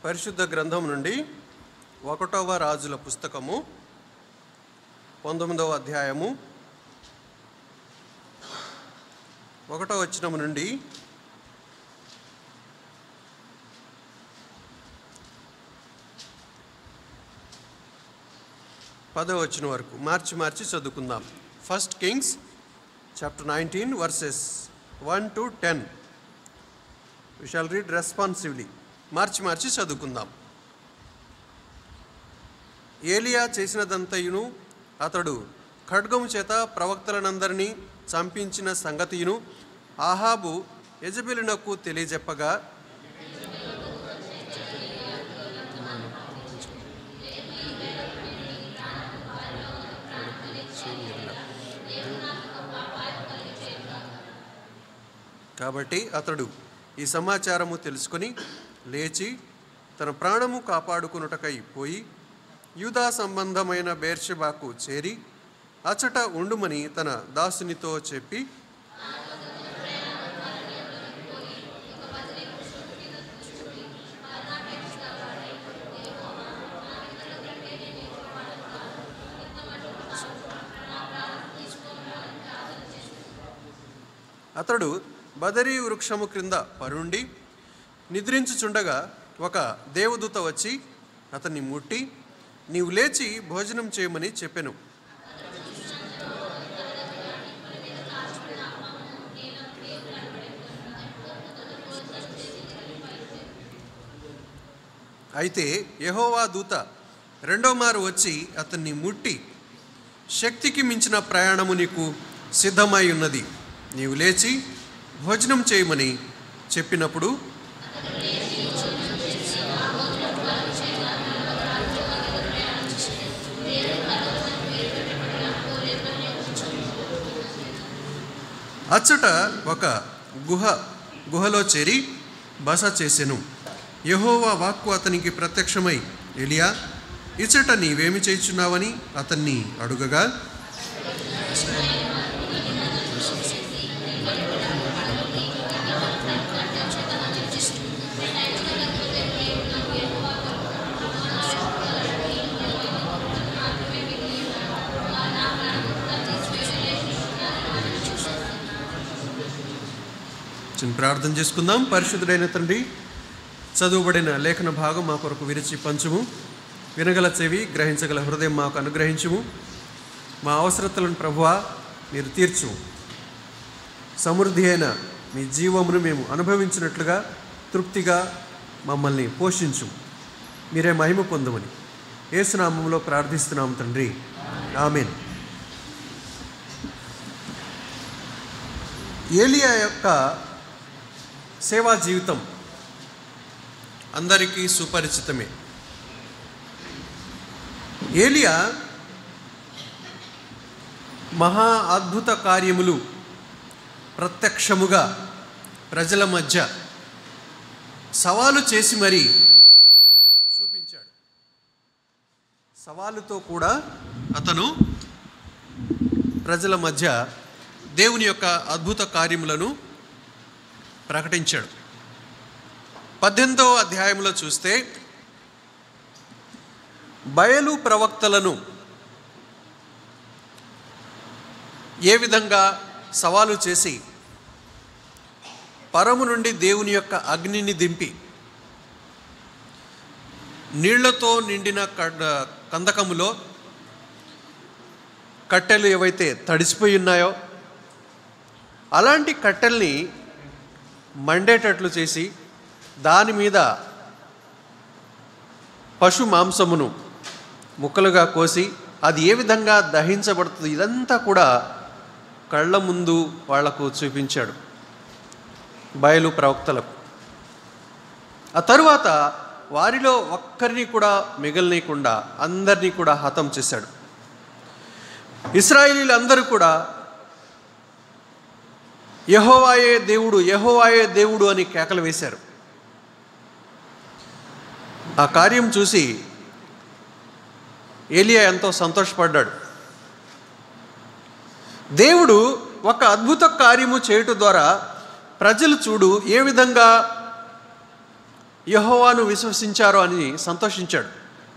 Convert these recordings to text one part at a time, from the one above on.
పరిశుద్ధ గ్రంథం నుండి ఒకటవ రాజుల పుస్తకము పంతొమ్మిదవ అధ్యాయము ఒకటో వచనము నుండి పదో వచనం వరకు మార్చి మార్చి చదువుకుందాం first Kings chapter nineteen verses one to ten we shall read responsively మార్చి మార్చి చదువుకుందాం ఏలియా చేసినదంతయును అతడు ఖడ్గము చేత ప్రవక్తలనందరినీ చంపించిన సంగతియును ఆహాబు యజబెలునకు తెలియజెప్పగా కాబట్టి అతడు ఈ సమాచారము తెలుసుకొని లేచి తన ప్రాణము కాపాడుకునుటకై పోయి యూదా సంబంధమైన బేర్షెబాకు చేరి అచట ఉండుమని తన దాసునితో చెప్పి అతడు బదరీ వృక్షము క్రింద పరుండి నిద్రించుచుండగా ఒక దేవదూత వచ్చి అతన్ని ముట్టి నీవు లేచి భోజనం చేయమని చెప్పెను అయితే యెహోవా దూత రెండో మారు వచ్చి అతన్ని ముట్టి శక్తికి మించిన ప్రయాణము నీకు సిద్ధమై ఉన్నది నీవు లేచి భోజనం చేయమని చెప్పినప్పుడు అచ్చట ఒక గుహ గుహలో చేరి బస చేసెను యెహోవా వాక్కు అతనికి ప్రత్యక్షమై ఎలియా ఇచ్చట నీవేమి చేయుచున్నావని అతన్ని అడుగగా చిన్న ప్రార్థన చేసుకుందాం పరిశుద్ధుడైన తండ్రి చదువుబడిన లేఖన భాగం మా కొరకు విరిచి పంచుము వినగల చెవి గ్రహించగల హృదయం మాకు అనుగ్రహించుము మా అవసరతలను ప్రభువా మీరు తీర్చు సమృద్ధి అయిన మీ జీవమును మేము అనుభవించినట్లుగా తృప్తిగా మమ్మల్ని పోషించు మీరే మహిమ పొందమని ఏసునామంలో ప్రార్థిస్తున్నాం తండ్రి ఆమెన్ ఏలియా యొక్క సేవా జీవితం అందరికీ సుపరిచితమే ఏలియా మహా అద్భుత కార్యములు ప్రత్యక్షముగా ప్రజల మధ్య సవాలు చేసి మరీ చూపించాడు సవాలుతో కూడా అతను ప్రజల మధ్య దేవుని యొక్క అద్భుత కార్యములను ప్రకటించాడు పద్దెనిమిదవ అధ్యాయంలో చూస్తే బయలు ప్రవక్తలను ఏ విధంగా సవాలు చేసి పరము నుండి దేవుని యొక్క అగ్నిని దింపి నీళ్లతో నిండిన కడ్ కందకములో కట్టెలు ఏవైతే తడిసిపోయి ఉన్నాయో అలాంటి కట్టెల్ని మండేటట్లు చేసి దాని మీద పశు మాంసమును ముక్కలుగా కోసి అది ఏ విధంగా దహించబడుతుంది ఇదంతా కూడా కళ్ళ ముందు వాళ్లకు చూపించాడు బయలు ప్రవక్తలకు ఆ తరువాత వారిలో ఒక్కరిని కూడా మిగలనీయకుండా అందరినీ కూడా హతం చేశాడు ఇస్రాయేలీలందరూ కూడా యహోవాయే దేవుడు యహోవాయే దేవుడు అని కేకలు వేశారు ఆ కార్యం చూసి ఏలియా ఎంతో సంతోషపడ్డాడు దేవుడు ఒక అద్భుత కార్యము చేయటం ద్వారా ప్రజలు చూడు ఏ విధంగా యహోవాను విశ్వసించారో అని సంతోషించాడు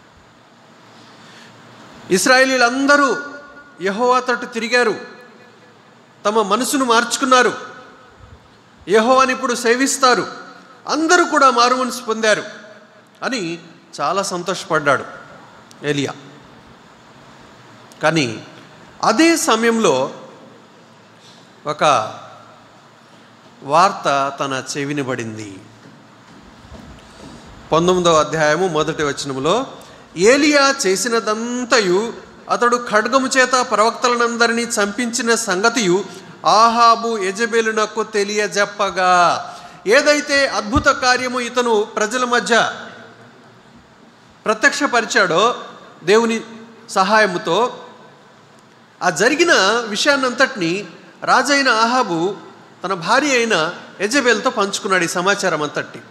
ఇస్రాయేలీలందరూ యహోవా తట్టు తిరిగారు తమ మనసును మార్చుకున్నారు యహోవాని ఇప్పుడు సేవిస్తారు అందరూ కూడా మారు మనసు పొందారు అని చాలా సంతోషపడ్డాడు ఏలియా కానీ అదే సమయంలో ఒక వార్త తన చెవిని పడింది పంతొమ్మిదవ అధ్యాయము మొదటి వచనములో ఏలియా చేసినదంతయు అతడు ఖడ్గము చేత ప్రవక్తలనందరినీ చంపించిన సంగతియు ఆహాబు యజబేలునకు తెలియజెప్పగా ఏదైతే అద్భుత కార్యము ఇతను ప్రజల మధ్య ప్రత్యక్షపరిచాడో దేవుని సహాయముతో ఆ జరిగిన విషయాన్నంతటినీ రాజైన ఆహాబు తన భార్య అయిన యజబేల్తో పంచుకున్నాడు ఈ సమాచారం అంతటి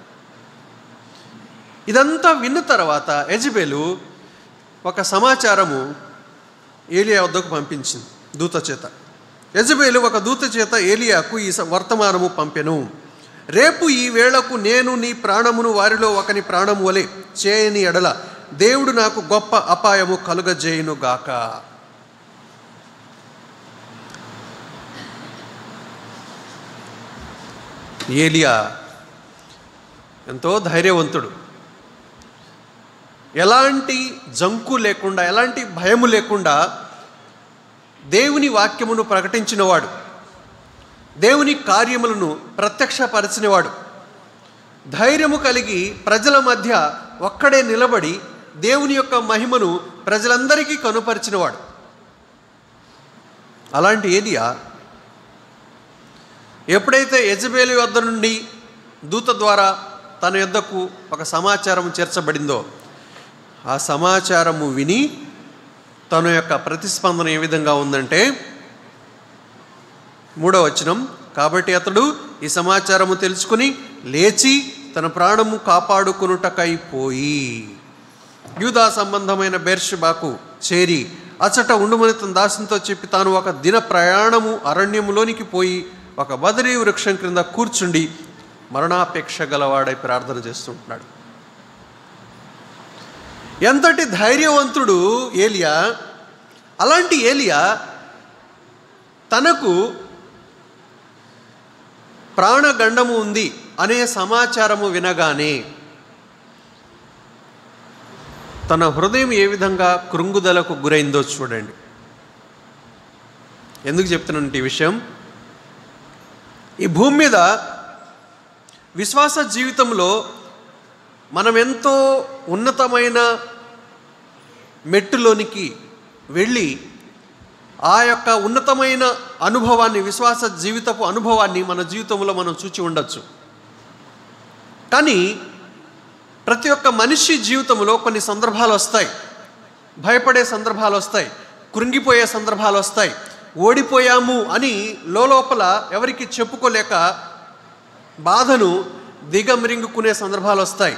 ఇదంతా విన్న తర్వాత యజబేలు ఒక సమాచారము ఏలియా వద్దకు పంపించింది దూత చేత యజబేలు ఒక దూత చేత ఏలియాకు ఈ స- వర్తమానము పంపెను రేపు ఈ వేళకు నేను నీ ప్రాణమును వారిలో ఒకని ప్రాణము వలె చేయని ఎడల దేవుడు నాకు గొప్ప అపాయము కలుగజేయును గాక ఏలియా ఎంతో ధైర్యవంతుడు ఎలాంటి జంకు లేకుండా ఎలాంటి భయము లేకుండా దేవుని వాక్యమును ప్రకటించినవాడు దేవుని కార్యములను ప్రత్యక్షపరచినవాడు ధైర్యము కలిగి ప్రజల మధ్య ఒక్కడే నిలబడి దేవుని యొక్క మహిమను ప్రజలందరికీ కనుపరిచినవాడు అలాంటి ఏలియా ఎప్పుడైతే యజబేలు వద్ద నుండి దూత ద్వారా తన యొద్దకు ఒక సమాచారం చేర్చబడిందో ఆ సమాచారము విని తన యొక్క ప్రతిస్పందన ఏ విధంగా ఉందంటే మూడవ వచనం కాబట్టి అతడు ఈ సమాచారము తెలుసుకుని లేచి తన ప్రాణము కాపాడుకొనుటకై పోయి యూదా సంబంధమైన బెర్షబాకు చేరి అచట ఉండుమని తన దాసునితో చెప్పి తాను ఒక దిన ప్రయాణము అరణ్యములోనికి పోయి ఒక బదరీ వృక్షం క్రింద కూర్చుండి మరణాపేక్ష గలవాడై ప్రార్థన చేస్తుంటున్నాడు ఎంతటి ధైర్యవంతుడు ఏలియా అలాంటి ఏలియా తనకు ప్రాణగండము ఉంది అనే సమాచారము వినగానే తన హృదయం ఏ విధంగా కృంగుదలకు గురైందో చూడండి ఎందుకు చెప్తున్నానంటే ఈ విషయం ఈ భూమి మీద విశ్వాస జీవితంలో మనం ఎంతో ఉన్నతమైన మెట్టులోనికి వెళ్ళి ఆ యొక్క ఉన్నతమైన అనుభవాన్ని విశ్వాస జీవితపు అనుభవాన్ని మన జీవితంలో మనం చూచి ఉండొచ్చు కానీ ప్రతి ఒక్క మనిషి జీవితంలో కొన్ని సందర్భాలు వస్తాయి భయపడే సందర్భాలు వస్తాయి కృంగిపోయే సందర్భాలు వస్తాయి ఓడిపోయాము అని లోపల ఎవరికి చెప్పుకోలేక బాధను దిగమిరింగుకునే సందర్భాలు వస్తాయి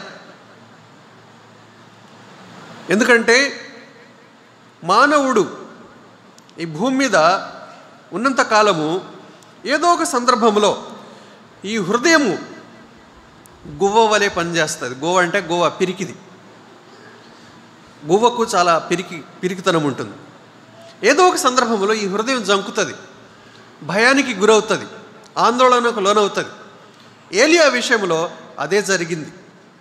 ఎందుకంటే మానవుడు ఈ భూమి మీద ఉన్నంత కాలము ఏదో ఒక సందర్భంలో ఈ హృదయము గువ్వ వలె పనిచేస్తుంది గువ్వ అంటే గువ్వ పిరికిది గువ్వకు చాలా పిరికి పిరికితనం ఉంటుంది ఏదో ఒక సందర్భంలో ఈ హృదయం జంకుతుంది భయానికి గురవుతుంది ఆందోళనకు లోనవుతుంది ఏలియా విషయంలో అదే జరిగింది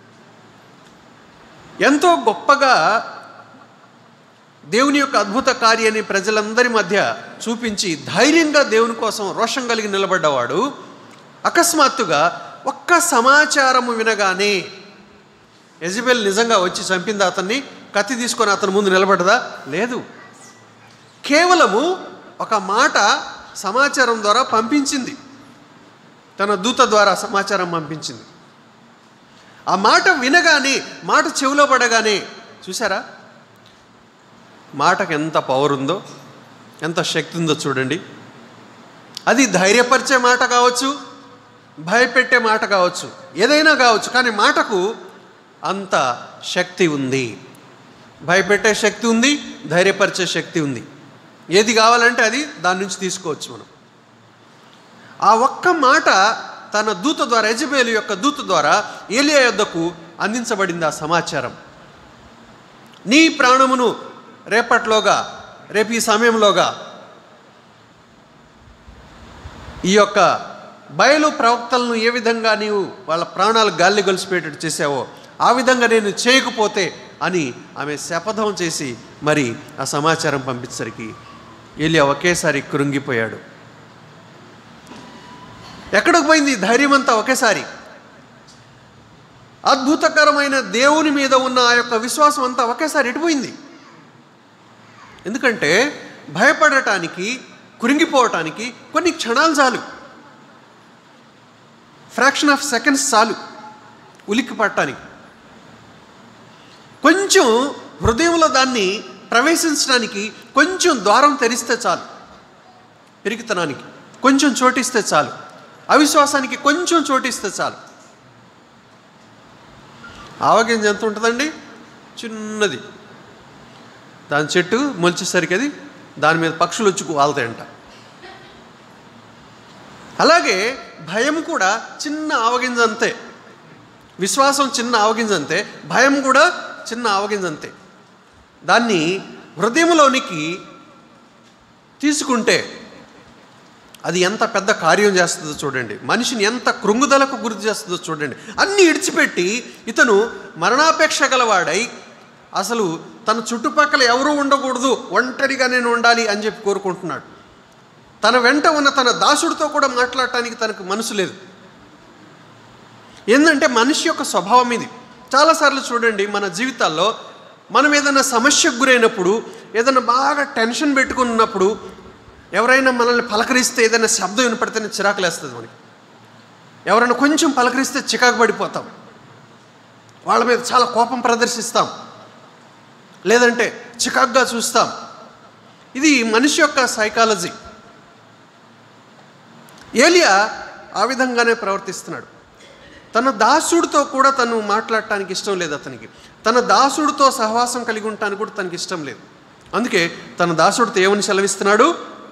ఎంతో గొప్పగా దేవుని యొక్క అద్భుత కార్యాన్ని ప్రజలందరి మధ్య చూపించి ధైర్యంగా దేవుని కోసం రోషం కలిగి నిలబడ్డవాడు అకస్మాత్తుగా ఒక్క సమాచారము వినగానే యజబెల్ నిజంగా వచ్చి చంపింది అతన్ని కత్తి తీసుకొని అతని ముందు నిలబడ్డదా లేదు కేవలము ఒక మాట సమాచారం ద్వారా పంపించింది తన దూత ద్వారా సమాచారం పంపించింది ఆ మాట వినగానే మాట చెవిలో పడగానే చూసారా మాటకు ఎంత పవర్ ఉందో ఎంత శక్తి ఉందో చూడండి అది ధైర్యపరిచే మాట కావచ్చు భయపెట్టే మాట కావచ్చు ఏదైనా కావచ్చు కానీ మాటకు అంత శక్తి ఉంది భయపెట్టే శక్తి ఉంది ధైర్యపరిచే శక్తి ఉంది ఏది కావాలంటే అది దాని నుంచి తీసుకోవచ్చు మనం ఆ ఒక్క మాట తన దూత ద్వారా యజబేలు యొక్క దూత ద్వారా ఏలియా యొద్దకు అందించబడింది ఆ సమాచారం నీ ప్రాణమును రేపట్లోగా రేపు ఈ సమయంలోగా ఈ యొక్క బయలు ప్రవక్తలను ఏ విధంగా నీవు వాళ్ళ ప్రాణాలు గాలి గొలిసిపోయేటట్టు చేసావో ఆ విధంగా నేను చేయకపోతే అని ఆమె శపథం చేసి మరి ఆ సమాచారం పంపించరికి ఏలియా ఒకేసారి కృంగిపోయాడు ఎక్కడికి పోయింది ఈ ధైర్యం అంతా ఒకేసారి అద్భుతకరమైన దేవుని మీద ఉన్న ఆ యొక్క విశ్వాసం అంతా ఒకేసారి ఎడిపోయింది ఎందుకంటే భయపడటానికి కురింగిపోవటానికి కొన్ని క్షణాలు చాలు ఫ్రాక్షన్ ఆఫ్ సెకండ్స్ చాలు ఉలిక్కి పడటానికి కొంచెం హృదయంలో దాన్ని ప్రవేశించడానికి కొంచెం ద్వారం తెరిస్తే చాలు పెరిగితనానికి కొంచెం చోటిస్తే చాలు అవిశ్వాసానికి కొంచెం చోటిస్తే చాలు ఆవగింజ ఎంత ఉంటుందండి చిన్నది దాని చెట్టు మొలిచేసరికి అది దాని మీద పక్షులు వచ్చి వాళ్తాయంట అలాగే భయం కూడా చిన్న ఆవగింజ అంతే విశ్వాసం చిన్న ఆవగింజ అంతే భయం కూడా చిన్న ఆవగింజ అంతే దాన్ని హృదయంలోనికి తీసుకుంటే అది ఎంత పెద్ద కార్యం చేస్తుందో చూడండి మనిషిని ఎంత కృంగుదలకు గురి చేస్తుందో చూడండి అన్నీ ఇడిచిపెట్టి ఇతను మరణాపేక్ష గలవాడై అసలు తన చుట్టుపక్కల ఎవరూ ఉండకూడదు ఒంటరిగా నేను ఉండాలి అని చెప్పి కోరుకుంటున్నాడు తన వెంట ఉన్న తన దాసుడితో కూడా మాట్లాడటానికి తనకు మనసు లేదు ఏంటంటే మనిషి యొక్క స్వభావం ఇది చాలాసార్లు చూడండి మన జీవితాల్లో మనం ఏదైనా సమస్యకు గురైనప్పుడు ఏదైనా బాగా టెన్షన్ పెట్టుకున్నప్పుడు ఎవరైనా మనల్ని పలకరిస్తే ఏదైనా శబ్దం వినపడితేనే చిరాకు లేస్తుంది మనకి ఎవరైనా కొంచెం పలకరిస్తే చికాకు పడిపోతాం వాళ్ళ మీద చాలా కోపం ప్రదర్శిస్తాం లేదంటే చికాకుగా చూస్తాం ఇది మనిషి యొక్క సైకాలజీ ఏలియా ఆ విధంగానే ప్రవర్తిస్తున్నాడు తన దాసుడితో కూడా తను మాట్లాడటానికి ఇష్టం లేదు అతనికి తన దాసుడితో సహవాసం కలిగి ఉండటానికి కూడా తనకి ఇష్టం లేదు అందుకే తన దాసుడితో ఏమని సెలవిస్తున్నాడు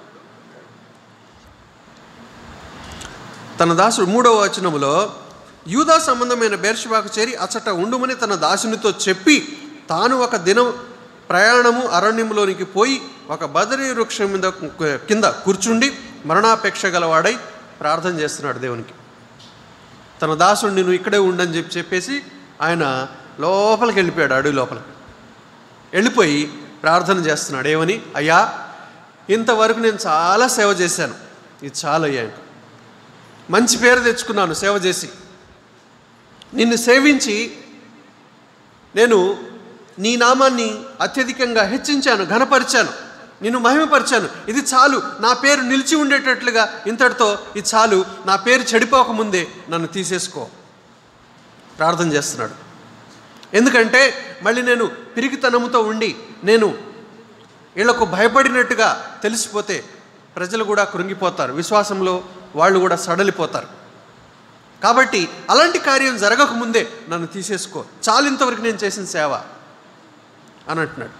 తన దాసుడు మూడవ వచనములో యూదా సంబంధమైన బేర్షిబాకు చేరి అచ్చట ఉండుమని తన దాసునితో చెప్పి తాను ఒక దినం ప్రయాణము అరణ్యంలోనికి పోయి ఒక బదరీ వృక్షం మీద కింద కూర్చుండి మరణాపేక్ష గలవాడై ప్రార్థన చేస్తున్నాడు దేవునికి తన దాసుడు నువ్వు ఇక్కడే ఉండని చెప్పి చెప్పేసి ఆయన లోపలికి వెళ్ళిపోయాడు అడవి లోపలికి వెళ్ళిపోయి ప్రార్థన చేస్తున్నాడు ఏమని అయ్యా ఇంతవరకు నేను చాలా సేవ చేశాను ఇది చాలా అయ్యా ఇంకా మంచి పేరు తెచ్చుకున్నాను సేవ చేసి నిన్ను సేవించి నేను నీ నామాన్ని అత్యధికంగా హెచ్చించాను ఘనపరిచాను నిన్ను మహిమపరిచాను ఇది చాలు నా పేరు నిలిచి ఉండేటట్లుగా ఇంతటితో ఇది చాలు నా పేరు చెడిపోకముందే నన్ను తీసేసుకో ప్రార్థన చేస్తున్నాడు ఎందుకంటే మళ్ళీ నేను పిరిగితనముతో ఉండి నేను వీళ్లకు భయపడినట్టుగా తెలిసిపోతే ప్రజలు కూడా కృంగిపోతారు విశ్వాసంలో వాళ్ళు కూడా సడలిపోతారు కాబట్టి అలాంటి కార్యం జరగకముందే నన్ను తీసేసుకో చాలు ఇంతవరకు నేను చేసిన సేవ అని అంటున్నాడు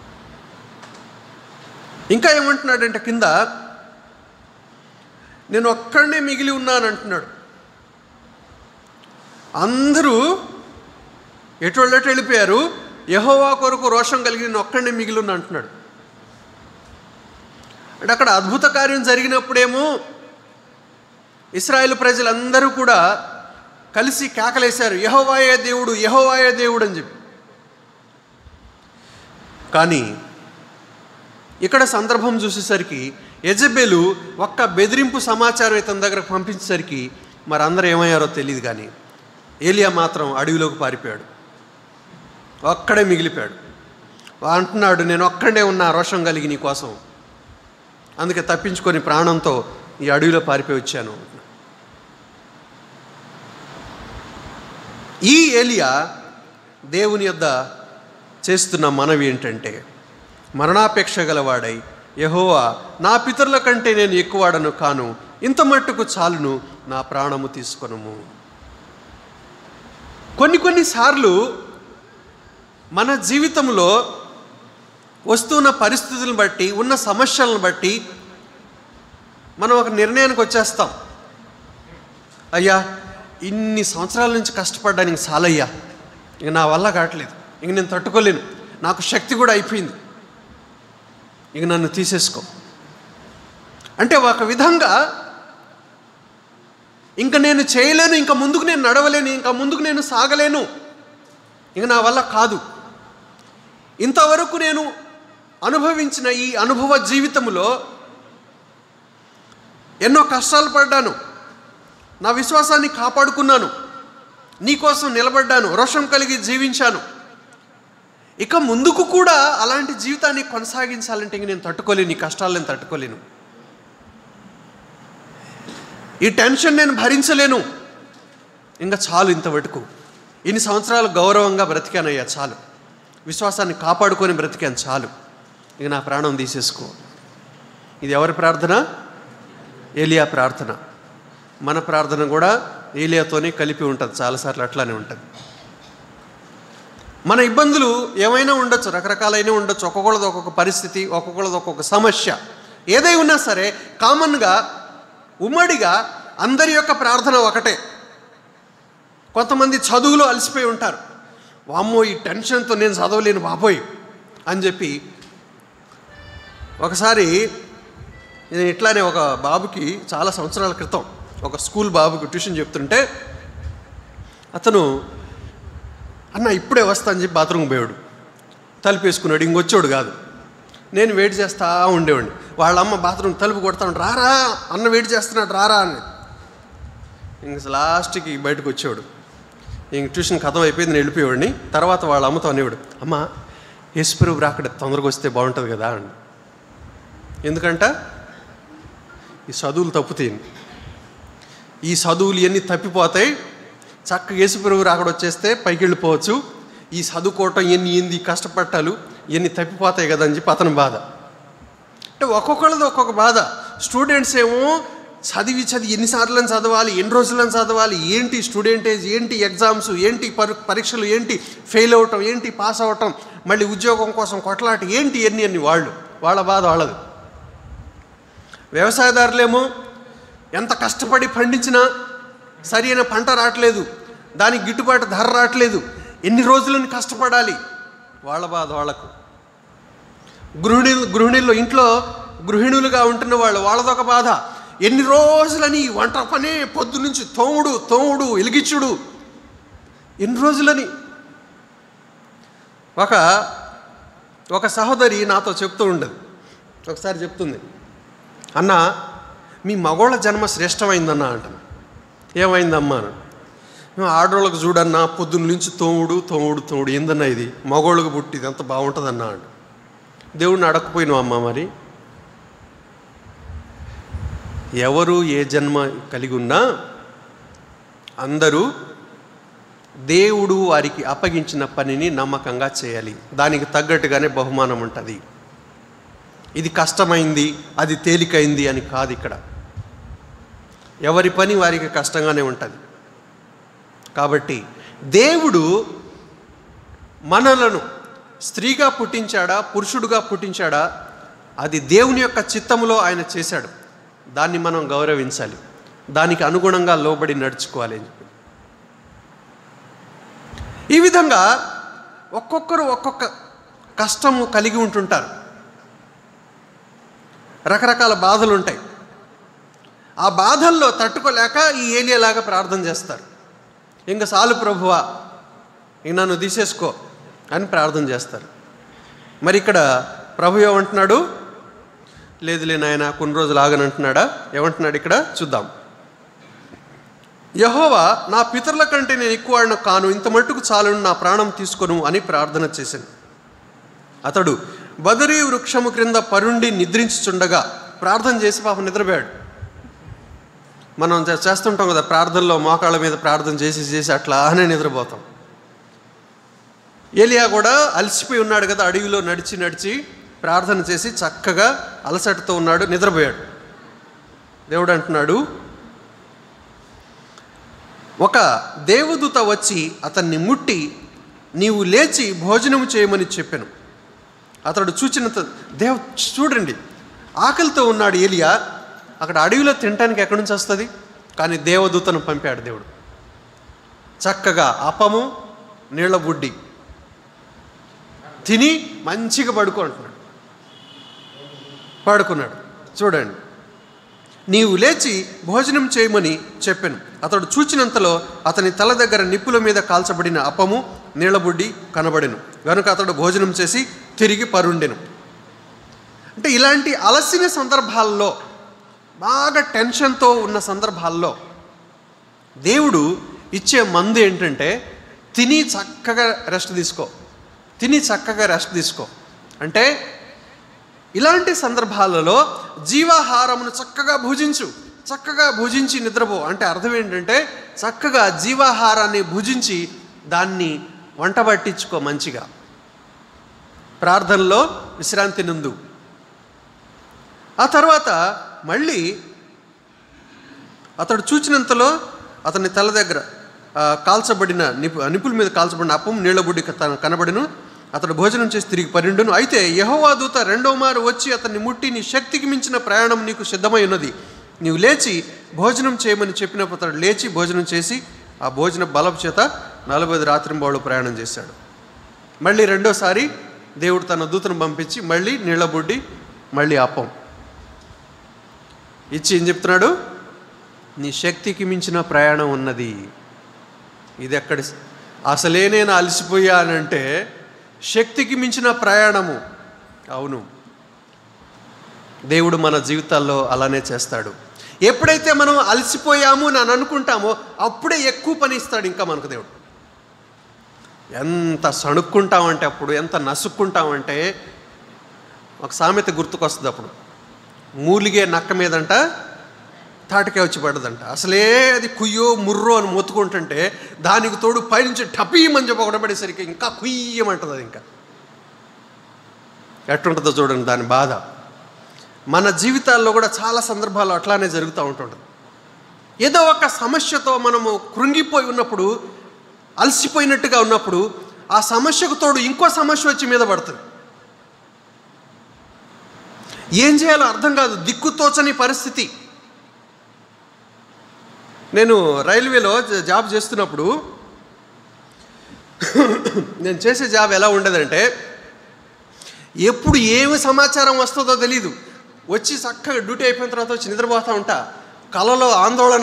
ఇంకా ఏమంటున్నాడంటే కింద నేను ఒక్కడనే మిగిలి ఉన్నాను అంటున్నాడు అందరూ ఎటువంటి వెళ్ళిపోయారు యహోవా కొరకు రోషం కలిగి నేను ఒక్కడనే మిగిలి ఉన్నా అంటున్నాడు అంటే అక్కడ అద్భుత కార్యం జరిగినప్పుడేమో ఇస్రాయేల్ ప్రజలందరూ కూడా కలిసి కేకలేశారు యహోవాయే దేవుడు యహోవాయే దేవుడు అని చెప్పి కానీ ఇక్కడ సందర్భం చూసేసరికి యజబెలు ఒక్క బెదిరింపు సమాచారం ఇతని దగ్గరకు పంపించేసరికి మరి అందరూ ఏమయ్యారో తెలియదు కానీ ఏలియా మాత్రం అడవిలోకి పారిపోయాడు ఒక్కడే మిగిలిపోయాడు అంటున్నాడు నేను ఒక్కడే ఉన్నా రోషం కలిగి నీ కోసం అందుకే తప్పించుకొని ప్రాణంతో ఈ అడవిలో పారిపోయి వచ్చాను ఈ ఏలియా దేవుని యొద్ద చేస్తున్న మనవి ఏంటంటే మరణాపేక్ష గలవాడై యహోవా నా పితరుల కంటే నేను ఎక్కువాడను కాను ఇంత మట్టుకు చాలును నా ప్రాణము తీసుకొనుము కొన్ని కొన్నిసార్లు మన జీవితంలో వస్తున్న పరిస్థితులను బట్టి ఉన్న సమస్యలను బట్టి మనం ఒక నిర్ణయానికి వచ్చేస్తాం అయ్యా ఇన్ని సంవత్సరాల నుంచి కష్టపడ్డానికి చాలయ్యా ఇక నా వల్ల కావట్లేదు ఇంక నేను తట్టుకోలేను నాకు శక్తి కూడా అయిపోయింది ఇక నన్ను తీసేసుకో అంటే ఒక విధంగా ఇంక నేను చేయలేను ఇంకా ముందుకు నేను నడవలేను ఇంకా ముందుకు నేను సాగలేను ఇంక నా వల్ల కాదు ఇంతవరకు నేను అనుభవించిన ఈ అనుభవ జీవితంలో ఎన్నో కష్టాలు పడ్డాను నా విశ్వాసాన్ని కాపాడుకున్నాను నీకోసం నిలబడ్డాను రోషం కలిగి జీవించాను ఇక ముందుకు కూడా అలాంటి జీవితాన్ని కొనసాగించాలంటే ఇంక నేను తట్టుకోలేను ఈ కష్టాలు నేను తట్టుకోలేను ఈ టెన్షన్ నేను భరించలేను ఇంకా చాలు ఇంతవరకు ఇన్ని సంవత్సరాలు గౌరవంగా బ్రతికానయ్యా చాలు విశ్వాసాన్ని కాపాడుకొని బ్రతికాను చాలు ఇక నా ప్రాణం తీసేసుకో ఇది ఎవరి ప్రార్థన ఏలియా ప్రార్థన మన ప్రార్థన కూడా ఏలియాతోనే కలిపి ఉంటుంది చాలాసార్లు అట్లానే ఉంటుంది మన ఇబ్బందులు ఏమైనా ఉండొచ్చు రకరకాలైన ఉండొచ్చు ఒక్కొక్కళ్ళది ఒక్కొక్క పరిస్థితి ఒక్కొక్కళ్ళది ఒక్కొక్క సమస్య ఏదై ఉన్నా సరే కామన్గా ఉమ్మడిగా అందరి యొక్క ప్రార్థన ఒకటే కొంతమంది చదువులో అలసిపోయి ఉంటారు వామ్మో ఈ టెన్షన్తో నేను చదవలేను బాబోయ్ అని చెప్పి ఒకసారి నేను ఇట్లానే ఒక బాబుకి చాలా సంవత్సరాల క్రితం ఒక స్కూల్ బాబుకి ట్యూషన్ చెప్తుంటే అతను అన్న ఇప్పుడే వస్తా అని చెప్పి బాత్రూమ్ పోయాడు తలుపు వేసుకున్నాడు ఇంకొచ్చాడు కాదు నేను వెయిట్ చేస్తా ఉండేవాడిని వాళ్ళ అమ్మ బాత్రూమ్ తలుపు కొడతాను రారా అన్న వెయిట్ చేస్తున్నాడు రారా అని ఇంక లాస్ట్కి బయటకు వచ్చేవాడు ఇంక ట్యూషన్ కథం అయిపోయింది నేను వెళ్ళిపోయేవాడిని తర్వాత వాళ్ళ అమ్మతో అనేవాడు అమ్మ యేసుప్రభు రాకడ తొందరగా వస్తే బాగుంటుంది కదా అని ఎందుకంట ఈ చదువులు తప్పుతాయి ఈ చదువులు ఇవన్నీ తప్పిపోతాయి చక్కగా యేసుప్రభు రాకడ వచ్చేస్తే పైకి వెళ్ళిపోవచ్చు ఈ చదువుకోవటం ఎన్ని ఏంది కష్టపట్టాలు ఇవన్నీ తప్పిపోతాయి కదా అని చెప్పి అతని బాధ అంటే ఒక్కొక్కళ్ళది ఒక్కొక్క బాధ స్టూడెంట్స్ ఏమో చదివి చదివి ఎన్నిసార్లు చదవాలి ఎన్ని రోజులను చదవాలి ఏంటి స్టూడెంటేజ్ ఏంటి ఎగ్జామ్స్ ఏంటి పరి పరీక్షలు ఏంటి ఫెయిల్ అవటం ఏంటి పాస్ అవటం మళ్ళీ ఉద్యోగం కోసం కొట్లాట ఏంటి ఎన్ని అన్ని వాళ్ళు వాళ్ళ బాధ వాళ్ళది వ్యవసాయదారులేమో ఎంత కష్టపడి పండించినా సరైన పంట రావట్లేదు దానికి గిట్టుబాటు ధర రావట్లేదు ఎన్ని రోజులని కష్టపడాలి వాళ్ళ బాధ వాళ్ళకు గృహిణి గృహిణులు ఇంట్లో గృహిణులుగా ఉంటున్న వాళ్ళు వాళ్ళదొక బాధ ఎన్ని రోజులని వంట పనే పొద్దు నుంచి తోముడు తోముడు ఎలిగిచ్చుడు ఎన్ని రోజులని ఒక ఒక సహోదరి నాతో చెప్తూ ఉండదు ఒకసారి చెప్తుంది అన్న మీ మగోళ్ళ జన్మ శ్రేష్టమైందన్న అంటాను ఏమైందమ్మా అని ఆడవాళ్ళకు చూడన్నా పొద్దున్న నుంచి తోముడు తోముడు తోముడు ఏందన్నా ఇది మగోళ్ళకు పుట్టిది ఎంత బాగుంటుందన్నా అంట దేవుడిని అడగకపోయినావు అమ్మ మరి ఎవరు ఏ జన్మ కలిగి ఉన్నా అందరూ దేవుడు వారికి అప్పగించిన పనిని నమ్మకంగా చేయాలి దానికి తగ్గట్టుగానే బహుమానం ఉంటుంది ఇది కష్టమైంది అది తేలికైంది అని కాదు ఇక్కడ ఎవరి పని వారికి కష్టంగానే ఉంటుంది కాబట్టి దేవుడు మనలను స్త్రీగా పుట్టించాడా పురుషుడుగా పుట్టించాడా అది దేవుని యొక్క చిత్తములో ఆయన చేశాడు దాన్ని మనం గౌరవించాలి దానికి అనుగుణంగా లోబడి నడుచుకోవాలి అని చెప్పి ఈ విధంగా ఒక్కొక్కరు ఒక్కొక్క కష్టము కలిగి ఉంటుంటారు రకరకాల బాధలు ఉంటాయి ఆ బాధల్లో తట్టుకోలేక ఈ ఏలియాలాగా ప్రార్థన చేస్తారు ఇంకా సాలు ప్రభువా ఇంక నన్ను తీసేసుకో అని ప్రార్థన చేస్తారు మరి ఇక్కడ ప్రభు ఏమంటున్నాడు లేదులే నాయన కొన్ని రోజులు ఆగనంటున్నాడా ఏమంటున్నాడు ఇక్కడ చూద్దాం యహోవా నా పితరుల కంటే నేను ఎక్కువ వాడిన కాను ఇంత మట్టుకు చాలును నా ప్రాణం తీసుకొను అని ప్రార్థన చేశాను అతడు బదరీ వృక్షము క్రింద పరుండి నిద్రించుచుండగా ప్రార్థన చేసి పాపం నిద్రపోయాడు మనం చే- చేస్తుంటాం కదా ప్రార్థనలో మోకాళ్ళ మీద ప్రార్థన చేసి చేసి అట్లానే నిద్రపోతాం ఏలియా కూడా అలసిపోయి ఉన్నాడు కదా అడవిలో నడిచి నడిచి ప్రార్థన చేసి చక్కగా అలసటతో ఉన్నాడు నిద్రపోయాడు దేవుడు అంటున్నాడు ఒక దేవదూత వచ్చి అతన్ని ముట్టి నీవు లేచి భోజనము చేయమని చెప్పాను అతడు చూచిన త- దేవ చూడండి ఆకలితో ఉన్నాడు ఏలియా అక్కడ అడవిలో తినటానికి ఎక్కడి నుంచి వస్తుంది కానీ దేవదూతను పంపాడు దేవుడు చక్కగా అప్పము నీళ్ళ బుడ్డి తిని మంచిగా పడుకుంటున్నాడు పడుకున్నాడు చూడండి నీవు లేచి భోజనం చేయమని చెప్పాను అతడు చూచినంతలో అతని తల దగ్గర నిప్పుల మీద కాల్చబడిన అప్పము నీళ్ళబుడ్డి కనబడెను గనుక అతడు భోజనం చేసి తిరిగి పరుండెను అంటే ఇలాంటి అలసిన సందర్భాల్లో బాగా టెన్షన్తో ఉన్న సందర్భాల్లో దేవుడు ఇచ్చే మందు ఏంటంటే తిని చక్కగా రెస్ట్ తీసుకో తిని చక్కగా రెస్ట్ తీసుకో అంటే ఇలాంటి సందర్భాలలో జీవాహారమును చక్కగా భుజించు చక్కగా భుజించి నిద్రపో అంటే అర్థం ఏంటంటే చక్కగా జీవాహారాన్ని భుజించి దాన్ని వంట పట్టించుకో మంచిగా ప్రార్థనలో విశ్రాంతి నుందు ఆ తర్వాత మళ్ళీ అతడు చూచినంతలో అతని తల దగ్గర ఆ, కాల్చబడిన నిపు నిపుల మీద కాల్చబడిన అప్పం నీళ్ళబుడ్డి క- కనబడిను అతడు భోజనం చేసి తిరిగి పరిండును అయితే యెహోవా దూత రెండో మారు వచ్చి అతన్ని ముట్టి నీ శక్తికి మించిన ప్రయాణం నీకు సిద్ధమై ఉన్నది నీవు లేచి భోజనం చేయమని చెప్పినప్పుడు అతడు లేచి భోజనం చేసి ఆ భోజన బలపు చేత నలభై ఐదు రాత్రింబావులు ప్రయాణం చేశాడు మళ్ళీ రెండోసారి దేవుడు తన దూతను పంపించి మళ్ళీ నీళ్ళబుడ్డి మళ్ళీ అప్పం ఇచ్చి ఏం చెప్తున్నాడు నీ శక్తికి మించిన ప్రయాణం ఉన్నది ఇది ఎక్కడి అసలే నేను అలసిపోయానంటే శక్తికి మించిన ప్రయాణము అవును దేవుడు మన జీవితాల్లో అలానే చేస్తాడు ఎప్పుడైతే మనం అలసిపోయాము అని అనుకుంటామో అప్పుడే ఎక్కువ పని ఇస్తాడు ఇంకా మనకు దేవుడు ఎంత సణుక్కుంటామంటే అప్పుడు ఎంత నసుక్కుంటామంటే ఒక సామెత గుర్తుకొస్తుంది అప్పుడు మూలిగే నక్క మీదంట తాటికాయ వచ్చి పడదంట అసలే అది కుయ్యో ముర్రో అని మొత్తుకుంటుంటే దానికి తోడు పైనుంచి టపీమని చెప్పి ఒకడబడేసరికి ఇంకా కుయ్యమంటుంది అది ఇంకా ఎట్టుంటుందో చూడండి దాని బాధ మన జీవితాల్లో కూడా చాలా సందర్భాలు అట్లానే జరుగుతూ ఉంటుంటుంది ఏదో ఒక సమస్యతో మనము కృంగిపోయి ఉన్నప్పుడు అలసిపోయినట్టుగా ఉన్నప్పుడు ఆ సమస్యకు తోడు ఇంకో సమస్య వచ్చి మీద పడుతుంది ఏం చేయాలో అర్థం కాదు దిక్కుతోచని పరిస్థితి నేను రైల్వేలో జ- జాబ్ చేస్తున్నప్పుడు నేను చేసే జాబ్ ఎలా ఉండేదంటే ఎప్పుడు ఏమి సమాచారం వస్తుందో తెలీదు వచ్చి చక్కగా డ్యూటీ అయిపోయిన తర్వాత వచ్చి నిద్రపోతూ ఉంటా కలలో ఆందోళన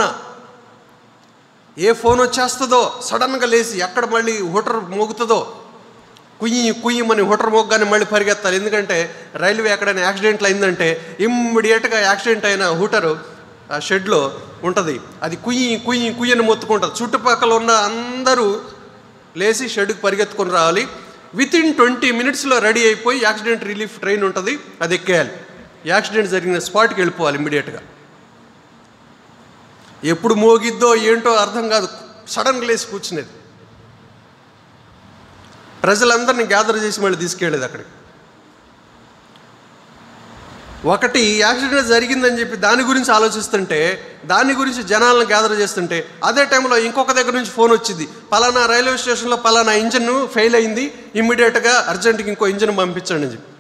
ఏ ఫోన్ వచ్చేస్తుందో సడన్గా లేచి ఎక్కడ మళ్ళీ హోటర్ మోగుతుందో కుయ్యి కుయ్యమని హోటర్ మోగ్గానే మళ్ళీ పరిగెత్తాలి ఎందుకంటే రైల్వే ఎక్కడైనా యాక్సిడెంట్లు అయిందంటే ఇమ్మీడియట్గా యాక్సిడెంట్ అయిన హూటరు ఆ షెడ్లో ఉంటుంది అది కుయ్యి కుయ్యి కుయ్యని మొత్తుకుంటుంది చుట్టుపక్కల ఉన్న అందరూ లేచి షెడ్కి పరిగెత్తుకొని రావాలి విత్ ఇన్ ట్వంటీ మినిట్స్లో రెడీ అయిపోయి యాక్సిడెంట్ రిలీఫ్ ట్రైన్ ఉంటుంది అది ఎక్కేయాలి యాక్సిడెంట్ జరిగిన స్పాట్కి వెళ్ళిపోవాలి ఇమ్మీడియట్గా ఎప్పుడు మోగిద్దో ఏంటో అర్థం కాదు సడన్గా లేచి కూర్చునేది ప్రజలందరినీ గ్యాదర్ చేసి మళ్ళీ తీసుకెళ్ళేది అక్కడికి ఒకటి యాక్సిడెంట్ జరిగిందని చెప్పి దాని గురించి ఆలోచిస్తుంటే దాని గురించి జనాలను గ్యాదర్ చేస్తుంటే అదే టైంలో ఇంకొక దగ్గర నుంచి ఫోన్ వచ్చింది పలానా రైల్వే స్టేషన్లో పలానా ఇంజన్ ఫెయిల్ అయింది ఇమ్మీడియట్గా అర్జెంట్కి ఇంకో ఇంజన్ పంపించండి అని చెప్పి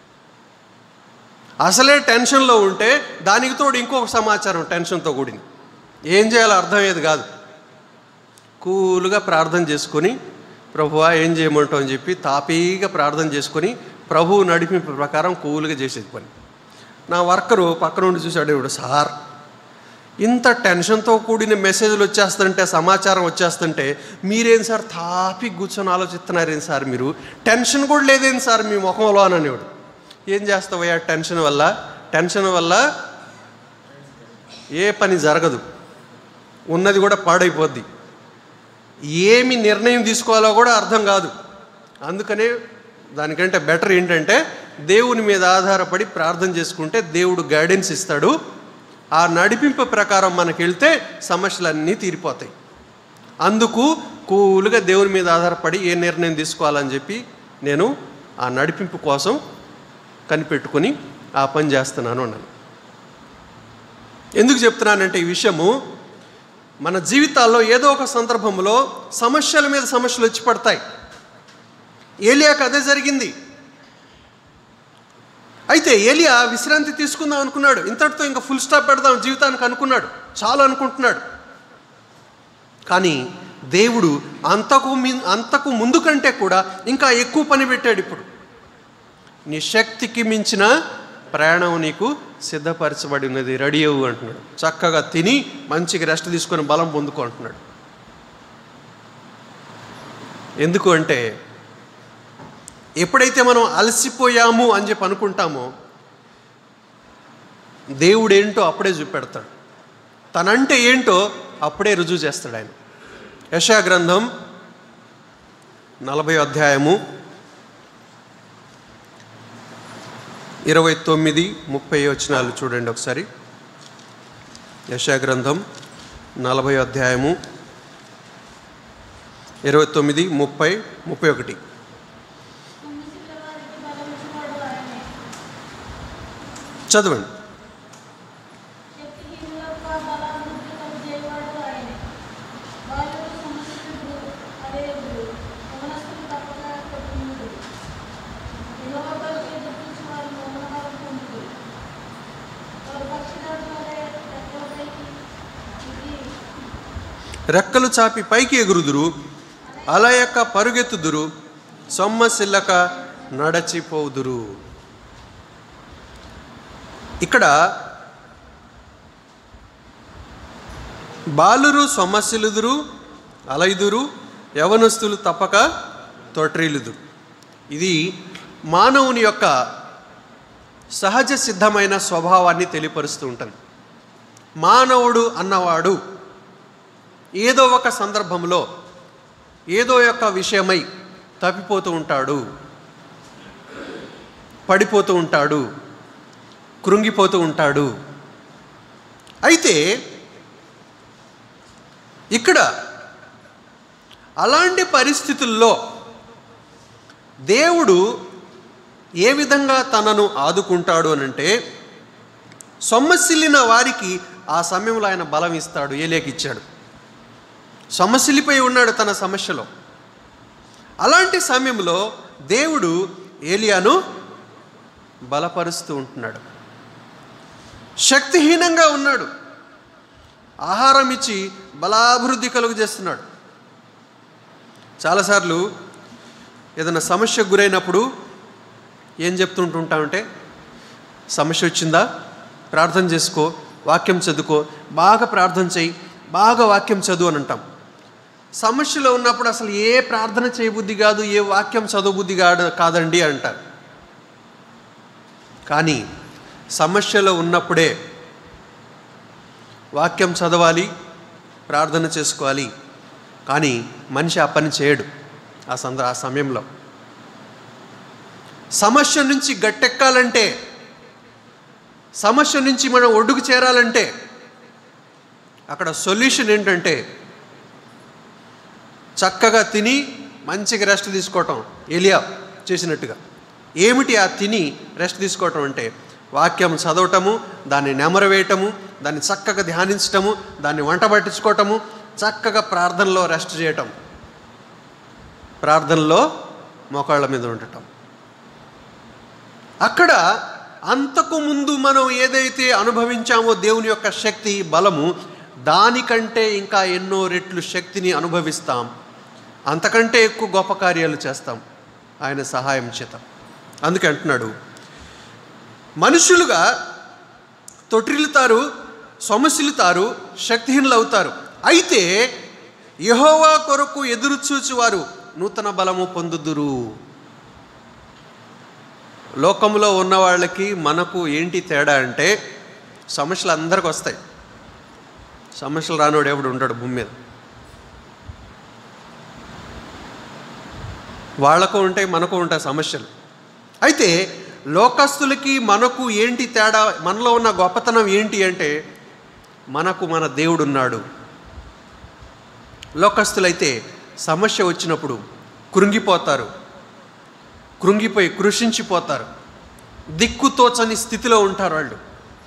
అసలే టెన్షన్లో ఉంటే దానికి తోడు ఇంకొక సమాచారం టెన్షన్తో కూడింది ఏం చేయాలో అర్థమయ్యేది కాదు కూల్గా ప్రార్థన చేసుకొని ప్రభువా ఏం చేయమంటావు అని చెప్పి తాపీగా ప్రార్థన చేసుకొని ప్రభువు నడిపింపు ప్రకారం కూల్గా చేసేది పని నా వర్కరు పక్క నుండి చూశాడు ఇప్పుడు సార్ ఇంత టెన్షన్తో కూడిన మెసేజ్లు వచ్చేస్తుంటే సమాచారం వచ్చేస్తుంటే మీరేం సార్ తాపి కూర్చొని ఆలోచిస్తున్నారేం సార్ మీరు టెన్షన్ కూడా లేదేం సార్ మీ ముఖంలో అని అనేవాడు ఏం చేస్తావయ్యా టెన్షన్ వల్ల టెన్షన్ వల్ల ఏ పని జరగదు ఉన్నది కూడా పాడైపోద్ది ఏమి నిర్ణయం తీసుకోవాలో కూడా అర్థం కాదు అందుకనే దానికంటే బెటర్ ఏంటంటే దేవుని మీద ఆధారపడి ప్రార్థన చేసుకుంటే దేవుడు గైడెన్స్ ఇస్తాడు ఆ నడిపింపు ప్రకారం మనకి వెళ్తే సమస్యలన్నీ తీరిపోతాయి అందుకు కూలుగా దేవుని మీద ఆధారపడి ఏ నిర్ణయం తీసుకోవాలని చెప్పి నేను ఆ నడిపింపు కోసం కనిపెట్టుకొని ఆ పని చేస్తున్నాను అన్నాను ఎందుకు చెప్తున్నానంటే ఈ విషయము మన జీవితాల్లో ఏదో ఒక సందర్భంలో సమస్యల మీద సమస్యలు వచ్చి పడతాయి ఏలియాకు అదే జరిగింది అయితే ఏలియా విశ్రాంతి తీసుకుందాం అనుకున్నాడు ఇంతటితో ఇంకా ఫుల్ స్టాప్ పెడదాం జీవితానికి అనుకున్నాడు చాలు అనుకుంటున్నాడు కానీ దేవుడు అంతకు మిన్ అంతకు ముందు కంటే కూడా ఇంకా ఎక్కువ పని పెట్టాడు ఇప్పుడు నీ శక్తికి మించిన ప్రయాణం నీకు సిద్ధపరచబడి ఉన్నది రెడీ అవ్వు అంటున్నాడు చక్కగా తిని మంచిగా రెస్ట్ తీసుకొని బలం పొందుకో అంటున్నాడు ఎందుకు అంటే ఎప్పుడైతే మనం అలసిపోయాము అని చెప్పి అనుకుంటామో దేవుడు ఏంటో అప్పుడే చూపెడతాడు తనంటే ఏంటో అప్పుడే రుజువు చేస్తాడు ఆయన యశా గ్రంథం నలభై అధ్యాయము ఇరవై తొమ్మిది ముప్పై వచనాలు చూడండి ఒకసారి యశా గ్రంథం నలభై అధ్యాయము ఇరవై తొమ్మిది ముప్పై ముప్పై ఒకటి చదవండి రెక్కలు చాపి పైకి ఎగురుదురు అలయక పరుగెత్తుదురు సొమ్మసిల్లక నడచిపోదురు ఇక్కడ బాలురు సొమ్మసిలుదురు అలైదురు యవనస్తులు తప్పక తొట్రిల్లుదురు ఇది మానవుని యొక్క సహజ సిద్ధమైన స్వభావాన్ని తెలియపరుస్తూ ఉంటుంది మానవుడు అన్నవాడు ఏదో ఒక సందర్భంలో ఏదో యొక్క విషయమై తప్పిపోతూ ఉంటాడు పడిపోతూ ఉంటాడు కృంగిపోతూ ఉంటాడు అయితే ఇక్కడ అలాంటి పరిస్థితుల్లో దేవుడు ఏ విధంగా తనను ఆదుకుంటాడు అనంటే సొమ్మసిల్లిన వారికి ఆ సమయంలో ఆయన బలం ఇస్తాడు ఏలేకిచ్చాడు సమస్యలిపోయి ఉన్నాడు తన సమస్యలో అలాంటి సమయంలో దేవుడు ఏలియాను బలపరుస్తూ ఉంటున్నాడు శక్తిహీనంగా ఉన్నాడు ఆహారం ఇచ్చి బలాభివృద్ధి కలుగు చేస్తున్నాడు చాలాసార్లు ఏదైనా సమస్యకు గురైనప్పుడు ఏం చెప్తుంటుంటామంటే సమస్య వచ్చిందా ప్రార్థన చేసుకో వాక్యం చదువుకో బాగా ప్రార్థన చేయి బాగా వాక్యం చదువు అని అంటాం సమస్యలో ఉన్నప్పుడు అసలు ఏ ప్రార్థన చేయబుద్ధి కాదు ఏ వాక్యం చదవబుద్ధి కాదు కాదండి అంటారు కానీ సమస్యలో ఉన్నప్పుడే వాక్యం చదవాలి ప్రార్థన చేసుకోవాలి కానీ మనిషి ఆ పని చేయడు ఆ సంద ఆ సమయంలో సమస్య నుంచి గట్టెక్కాలంటే సమస్య నుంచి మనం ఒడ్డుకు చేరాలంటే అక్కడ సొల్యూషన్ ఏంటంటే చక్కగా తిని మంచిగా రెస్ట్ తీసుకోవటం ఎలియా చేసినట్టుగా ఏమిటి ఆ తిని రెస్ట్ తీసుకోవటం అంటే వాక్యం చదవటము దాన్ని నెమరవేయటము దాన్ని చక్కగా ధ్యానించటము దాన్ని వంట పట్టించుకోవటము చక్కగా ప్రార్థనలో రెస్ట్ చేయటం ప్రార్థనలో మోకాళ్ళ మీద ఉండటం అక్కడ అంతకు ముందు మనం ఏదైతే అనుభవించామో దేవుని యొక్క శక్తి బలము దానికంటే ఇంకా ఎన్నో రెట్లు శక్తిని అనుభవిస్తాం అంతకంటే ఎక్కువ గొప్ప కార్యాలు చేస్తాం ఆయన సహాయం చేత అందుకే అంటున్నాడు మనుషులుగా తొట్టిల్లుతారు సొమసిల్లుతారు శక్తిహీనులు అవుతారు అయితే యహోవా కొరకు ఎదురు చూచువారు నూతన బలము పొందుదురు లోకంలో ఉన్న వాళ్ళకి మనకు ఏంటి తేడా అంటే సమస్యలు అందరికి వస్తాయి సమస్యలు రానోడు ఎవడు ఉంటాడు భూమి మీద వాళ్ళకు ఉంటాయి మనకు ఉంటాయి సమస్యలు అయితే లోకస్తులకి మనకు ఏంటి తేడా మనలో ఉన్న గొప్పతనం ఏంటి అంటే మనకు మన దేవుడు ఉన్నాడు లోకస్తులైతే సమస్య వచ్చినప్పుడు కృంగిపోతారు కృంగిపోయి కృషించిపోతారు దిక్కుతోచని స్థితిలో ఉంటారు వాళ్ళు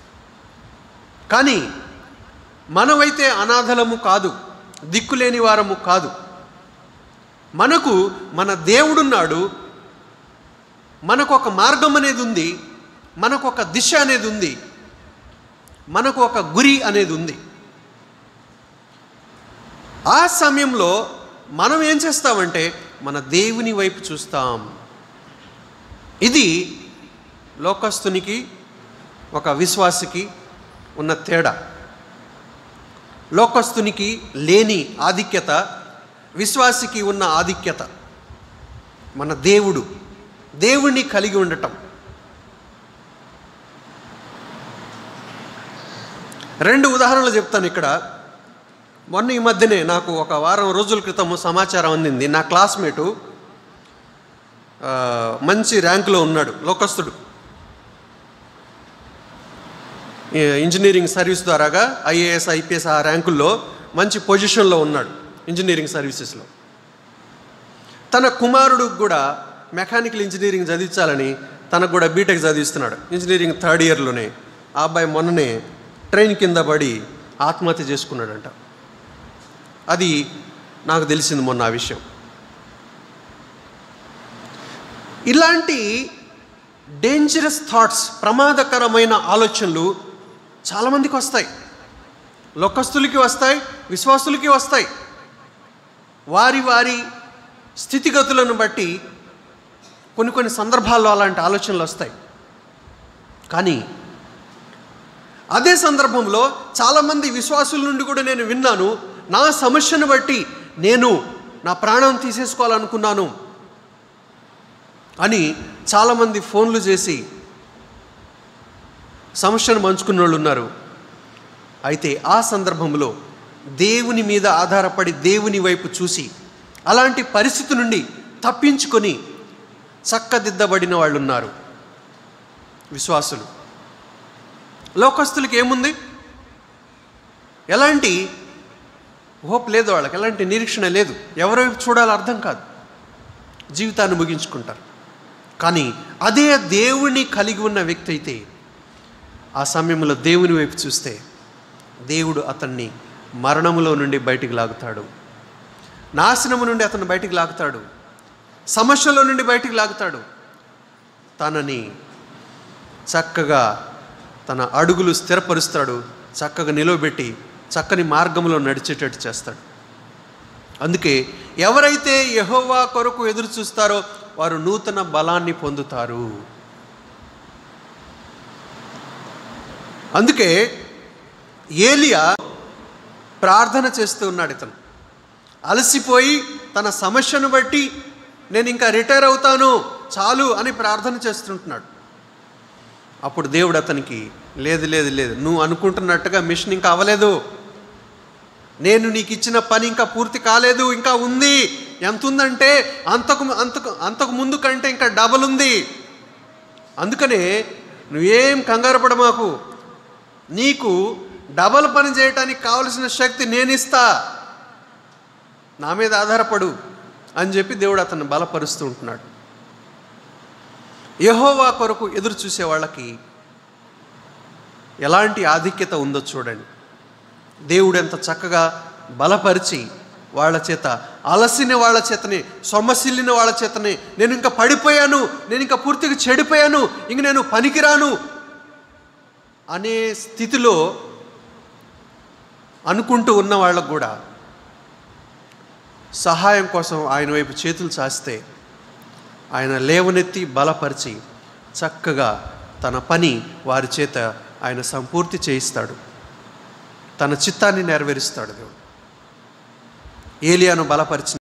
కానీ మనమైతే అనాథలము కాదు దిక్కులేని వారము కాదు మనకు మన దేవుడున్నాడు మనకు ఒక మార్గం అనేది ఉంది మనకు ఒక దిశ అనేది ఉంది మనకు ఒక గురి అనేది ఉంది ఆ సమయంలో మనం ఏం చేస్తామంటే మన దేవుని వైపు చూస్తాం ఇది లోకస్తునికి ఒక విశ్వాసికి ఉన్న తేడా లోకస్తునికి లేని ఆధిక్యత విశ్వాసికి ఉన్న ఆధిక్యత మన దేవుడు దేవుణ్ణి కలిగి ఉండటం రెండు ఉదాహరణలు చెప్తాను ఇక్కడ మొన్న ఈ మధ్యనే నాకు ఒక వారం రోజుల క్రితం సమాచారం అందింది నా క్లాస్మేటు ఆ, మంచి ర్యాంకులో ఉన్నాడు లోకస్తుడు ఈ ఇంజనీరింగ్ సర్వీస్ ద్వారాగా ఐఏఎస్ ఐపీఎస్ ఆ ర్యాంకుల్లో మంచి పొజిషన్లో ఉన్నాడు ఇంజనీరింగ్ సర్వీసెస్లో తన కుమారుడికి కూడా మెకానికల్ ఇంజనీరింగ్ చదివించాలని తనకు కూడా బీటెక్ చదివిస్తున్నాడు ఇంజనీరింగ్ థర్డ్ ఇయర్లోనే ఆ అబ్బాయి మొన్ననే ట్రైన్ కింద పడి ఆత్మహత్య చేసుకున్నాడంట అది నాకు తెలిసింది మొన్న ఆ విషయం ఇలాంటి డేంజరస్ థాట్స్ ప్రమాదకరమైన ఆలోచనలు చాలామందికి వస్తాయి లోకస్తులకి వస్తాయి విశ్వాసులకి వస్తాయి వారి వారి స్థితిగతులను బట్టి కొన్ని కొన్ని సందర్భాల్లో అలాంటి ఆలోచనలు వస్తాయి కానీ అదే సందర్భంలో చాలామంది విశ్వాసుల నుండి కూడా నేను విన్నాను నా సమస్యను బట్టి నేను నా ప్రాణం తీసేసుకోవాలనుకున్నాను అని చాలామంది ఫోన్లు చేసి సమస్యను మంచుకున్న వాళ్ళు ఉన్నారు అయితే ఆ సందర్భంలో దేవుని మీద ఆధారపడి దేవుని వైపు చూసి అలాంటి పరిస్థితి నుండి తప్పించుకొని చక్కదిద్దబడిన వాళ్ళు ఉన్నారు విశ్వాసులు లోకస్తులకి ఏముంది ఎలాంటి హోప్ లేదు వాళ్ళకి ఎలాంటి నిరీక్షణ లేదు ఎవరి వైపు చూడాలో అర్థం కాదు జీవితాన్ని ముగించుకుంటారు కానీ అదే దేవుని కలిగి ఉన్న వ్యక్తి అయితే ఆ సమయంలో దేవుని వైపు చూస్తే దేవుడు అతన్ని మరణములో నుండి బయటికి లాగుతాడు నాశనము నుండి అతను బయటికి లాగుతాడు సమస్యలో నుండి బయటికి లాగుతాడు తనని చక్కగా తన అడుగులు స్థిరపరుస్తాడు చక్కగా నిలవబెట్టి చక్కని మార్గంలో నడిచేటట్టు చేస్తాడు అందుకే ఎవరైతే యెహోవా కొరకు ఎదురు చూస్తారో వారు నూతన బలాన్ని పొందుతారు అందుకే ఏలియా ప్రార్థన చేస్తూ ఉన్నాడు ఇతను అలసిపోయి తన సమస్యను బట్టి నేను ఇంకా రిటైర్ అవుతాను చాలు అని ప్రార్థన చేస్తుంటున్నాడు అప్పుడు దేవుడు అతనికి లేదు లేదు లేదు నువ్వు అనుకుంటున్నట్టుగా మిషన్ ఇంకా అవ్వలేదు నేను నీకు ఇచ్చిన పని ఇంకా పూర్తి కాలేదు ఇంకా ఉంది ఎంత ఉందంటే అంతకు అంతకు అంతకు ముందు కంటే ఇంకా డబల్ ఉంది అందుకనే నువ్వేం కంగారు పడ మాకు నీకు డబల్ పని చేయటానికి కావలసిన శక్తి నేను ఇస్తా నా మీద ఆధారపడు అని చెప్పి దేవుడు అతన్ని బలపరుస్తూ ఉంటున్నాడు యహోవా కొరకు ఎదురు చూసే వాళ్ళకి ఎలాంటి ఆధిక్యత ఉందో చూడండి దేవుడు ఎంత చక్కగా బలపరిచి వాళ్ళ చేత అలసిన వాళ్ళ చేతనే సొమ్మసిల్లిన వాళ్ళ చేతనే నేను ఇంకా పడిపోయాను నేను ఇంకా పూర్తిగా చెడిపోయాను ఇంక నేను పనికిరాను అనే స్థితిలో అనుకుంటూ ఉన్న వాళ్ళకు కూడా సహాయం కోసం ఆయన వైపు చేతులు చాస్తే ఆయన లేవనెత్తి బలపరిచి చక్కగా తన పని వారి చేత ఆయన సంపూర్తి చేయిస్తాడు తన చిత్తాన్ని నెరవేరుస్తాడు దేవుడు ఏలియాను బలపరిచిన